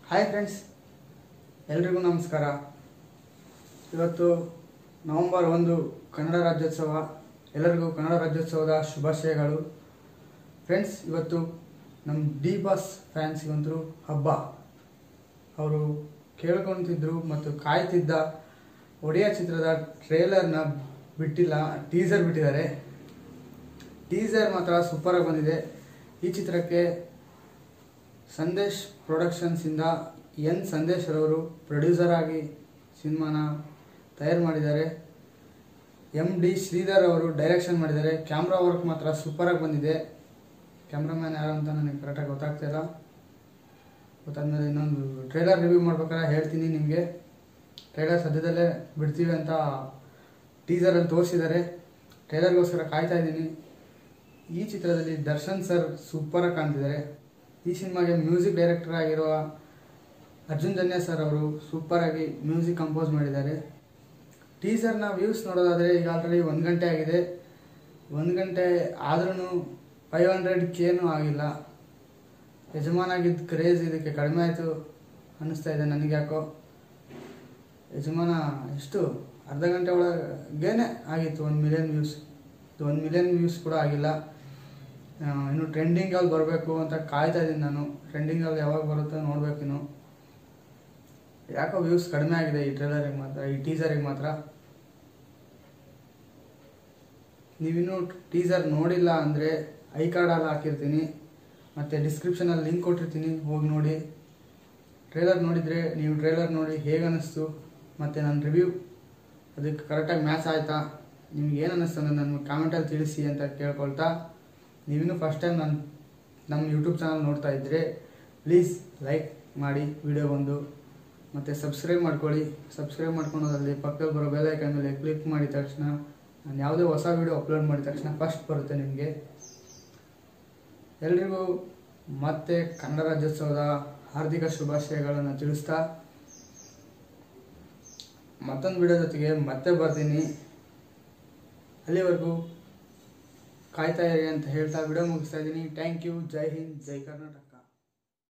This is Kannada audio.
ಹಾಯ್ ಫ್ರೆಂಡ್ಸ್ ಎಲ್ರಿಗೂ ನಮಸ್ಕಾರ ಇವತ್ತು ನವೆಂಬರ್ ಒಂದು ಕನ್ನಡ ರಾಜ್ಯೋತ್ಸವ ಎಲ್ಲರಿಗೂ ಕನ್ನಡ ರಾಜ್ಯೋತ್ಸವದ ಶುಭಾಶಯಗಳು ಫ್ರೆಂಡ್ಸ್ ಇವತ್ತು ನಮ್ಮ ಡಿ ಬಾಸ್ ಫ್ಯಾನ್ಸ್ಗಂತೂ ಹಬ್ಬ ಅವರು ಕೇಳ್ಕೊತಿದ್ರು ಮತ್ತು ಕಾಯ್ತಿದ್ದ ಒಡೆಯ ಚಿತ್ರದ ಟ್ರೇಲರ್ನ ಬಿಟ್ಟಿಲ್ಲ ಟೀಸರ್ ಬಿಟ್ಟಿದ್ದಾರೆ ಟೀಸರ್ ಮಾತ್ರ ಸೂಪರಾಗಿ ಬಂದಿದೆ ಈ ಚಿತ್ರಕ್ಕೆ ಸಂದೇಶ್ ಪ್ರೊಡಕ್ಷನ್ಸಿಂದ ಎನ್ ಸಂದೇಶ್ ರವರು ಪ್ರೊಡ್ಯೂಸರ್ ಆಗಿ ಸಿನಿಮಾನ ತಯಾರು ಮಾಡಿದ್ದಾರೆ ಎಮ್ ಡಿ ಶ್ರೀಧರ್ ಅವರು ಡೈರೆಕ್ಷನ್ ಮಾಡಿದ್ದಾರೆ ಕ್ಯಾಮ್ರಾ ವರ್ಕ್ ಮಾತ್ರ ಸೂಪರಾಗಿ ಬಂದಿದೆ ಕ್ಯಾಮ್ರಾಮ್ಯಾನ್ ಯಾರು ಅಂತ ನನಗೆ ಕರೆಕ್ಟಾಗಿ ಗೊತ್ತಾಗ್ತಾ ಇಲ್ಲ ಗೊತ್ತಾದ್ಮೇಲೆ ಇನ್ನೊಂದು ಟ್ರೇಲರ್ ರಿವ್ಯೂ ಮಾಡ್ಬೇಕಾದ್ರೆ ಹೇಳ್ತೀನಿ ನಿಮಗೆ ಟ್ರೇಲರ್ ಸದ್ಯದಲ್ಲೇ ಬಿಡ್ತೀವಿ ಅಂತ ಟೀಸರಲ್ಲಿ ತೋರಿಸಿದ್ದಾರೆ ಟ್ರೇಲರ್ಗೋಸ್ಕರ ಕಾಯ್ತಾ ಇದ್ದೀನಿ ಈ ಚಿತ್ರದಲ್ಲಿ ದರ್ಶನ್ ಸರ್ ಸೂಪರಾಗಿ ಕಾಣ್ತಿದ್ದಾರೆ ಈ ಸಿನಿಮಾಗೆ ಮ್ಯೂಸಿಕ್ ಡೈರೆಕ್ಟರ್ ಆಗಿರುವ ಅರ್ಜುನ್ ಜನ್ಯ ಸರ್ ಅವರು ಸೂಪರಾಗಿ ಮ್ಯೂಸಿಕ್ ಕಂಪೋಸ್ ಮಾಡಿದ್ದಾರೆ ಟೀಸರ್ನ ವ್ಯೂಸ್ ನೋಡೋದಾದರೆ ಈಗ ಆಲ್ರೆಡಿ ಒಂದು ಗಂಟೆ ಆಗಿದೆ ಒಂದು ಗಂಟೆ ಆದ್ರೂ ಫೈವ್ ಹಂಡ್ರೆಡ್ ಕೇನೂ ಆಗಿಲ್ಲ ಯಜಮಾನಾಗಿದ್ದ ಕ್ರೇಜ್ ಇದಕ್ಕೆ ಕಡಿಮೆ ಆಯಿತು ಅನ್ನಿಸ್ತಾ ಇದೆ ನನಗೆ ಯಾಕೋ ಯಜಮಾನ ಎಷ್ಟು ಅರ್ಧ ಗಂಟೆ ಒಳಗೇನೆ ಆಗಿತ್ತು ಒಂದು ಮಿಲಿಯನ್ ವ್ಯೂಸ್ ಒಂದು ಮಿಲಿಯನ್ ವ್ಯೂಸ್ ಕೂಡ ಆಗಿಲ್ಲ ಆ, ಇನ್ನು ಟ್ರೆಂಡಿಂಗಲ್ಲಿ ಬರಬೇಕು ಅಂತ ಕಾಯ್ತಾ ಇದ್ದೀನಿ ನಾನು ಟ್ರೆಂಡಿಂಗಲ್ಲಿ ಯಾವಾಗ ಬರುತ್ತೋ ನೋಡ್ಬೇಕಿನ್ನು ಯಾಕೋ ವ್ಯೂಸ್ ಕಡಿಮೆ ಆಗಿದೆ ಈ ಟ್ರೇಲರಿಗೆ ಮಾತ್ರ ಈ ಟೀಸರಿಗೆ ಮಾತ್ರ ನೀವಿನ್ನೂ ಟೀಸರ್ ನೋಡಿಲ್ಲ ಅಂದರೆ ಐ ಕಾರ್ಡಲ್ಲಿ ಹಾಕಿರ್ತೀನಿ ಮತ್ತು ಡಿಸ್ಕ್ರಿಪ್ಷನಲ್ಲಿ ಲಿಂಕ್ ಕೊಟ್ಟಿರ್ತೀನಿ ಹೋಗಿ ನೋಡಿ ಟ್ರೇಲರ್ ನೋಡಿದರೆ ನೀವು ಟ್ರೇಲರ್ ನೋಡಿ ಹೇಗೆ ಅನ್ನಿಸ್ತು ಮತ್ತು ನನ್ನ ರಿವ್ಯೂ ಅದಕ್ಕೆ ಕರೆಕ್ಟಾಗಿ ಮ್ಯಾಚ್ ಆಯಿತಾ ನಿಮ್ಗೆ ಏನು ಅನ್ನಿಸ್ತು ಅನ್ನೋದು ನನ್ನ ಕಾಮೆಂಟಲ್ಲಿ ತಿಳಿಸಿ ಅಂತ ಕೇಳ್ಕೊಳ್ತಾ ನೀವಿನ್ನೂ ಫಸ್ಟ್ ಟೈಮ್ ನನ್ನ ನಮ್ಮ ಯೂಟ್ಯೂಬ್ ಚಾನಲ್ ನೋಡ್ತಾ ಇದ್ದರೆ ಪ್ಲೀಸ್ ಲೈಕ್ ಮಾಡಿ ವಿಡಿಯೋ ಒಂದು ಮತ್ತು ಸಬ್ಸ್ಕ್ರೈಬ್ ಮಾಡ್ಕೊಳ್ಳಿ ಸಬ್ಸ್ಕ್ರೈಬ್ ಮಾಡ್ಕೊಳೋದ್ರಲ್ಲಿ ಪಕ್ಕದಲ್ಲಿ ಬರೋ ಬೆಲ್ ಐಕನ್ ಮೇಲೆ ಕ್ಲಿಕ್ ಮಾಡಿದ ತಕ್ಷಣ ನಾನು ಯಾವುದೇ ಹೊಸ ವಿಡಿಯೋ ಅಪ್ಲೋಡ್ ಮಾಡಿದ ತಕ್ಷಣ ಫಸ್ಟ್ ಬರುತ್ತೆ ನಿಮಗೆ ಎಲ್ರಿಗೂ ಮತ್ತೆ ಕನ್ನಡ ರಾಜ್ಯೋತ್ಸವದ ಹಾರ್ದಿಕ ಶುಭಾಶಯಗಳನ್ನು ತಿಳಿಸ್ತಾ ಮತ್ತೊಂದು ವಿಡಿಯೋ ಜೊತೆಗೆ ಮತ್ತೆ ಬರ್ತೀನಿ ಅಲ್ಲಿವರೆಗೂ ಕಾಯ್ತಾ ಇರಿ ಅಂತ ಹೇಳ್ತಾ ವಿಡಿಯೋ ಮುಗಿಸ್ತಾ ಇದ್ದೀನಿ ಥ್ಯಾಂಕ್ ಯು ಜೈ ಹಿಂದ್ ಜೈ ಕರ್ನಾಟಕ